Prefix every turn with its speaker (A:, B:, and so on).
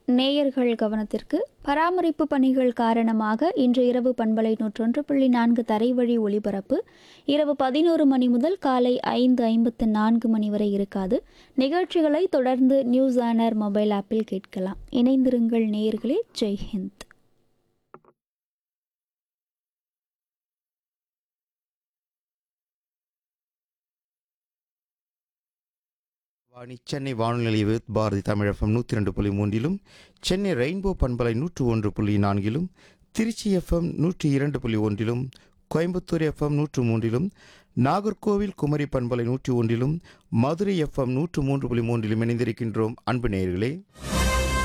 A: நேயர்கள் கவனத்திற்கு பராமரிப்பு பணிகள் காரணமாக இன்று இரவு பண்பலை நூற்றொன்று புள்ளி நான்கு தரைவழி ஒளிபரப்பு இரவு பதினோரு மணி முதல் காலை ஐந்து ஐம்பத்து நான்கு மணி வரை இருக்காது நிகழ்ச்சிகளை தொடர்ந்து நியூஸ் ஆனர் மொபைல் ஆப்பில் கேட்கலாம் இணைந்திருங்கள் நேயர்களே ஜெய் ஹிந்த்
B: வாணி சென்னை வானொலி வித் பாரதி தமிழகம் நூற்றி ரெண்டு புள்ளி மூன்றிலும் சென்னை ரெயின்போ பண்பலை நூற்று ஒன்று புள்ளி நான்கிலும் திருச்சி எஃப்எம் நூற்றி இரண்டு புள்ளி ஒன்றிலும் கோயம்புத்தூர் எஃப்எம் நூற்று மூன்றிலும் நாகர்கோவில் குமரி பண்பலை நூற்றி ஒன்றிலும் மதுரை எஃப்எம் நூற்று மூன்று புள்ளி மூன்றிலும் இணைந்திருக்கின்றோம் அன்பு நேயர்களே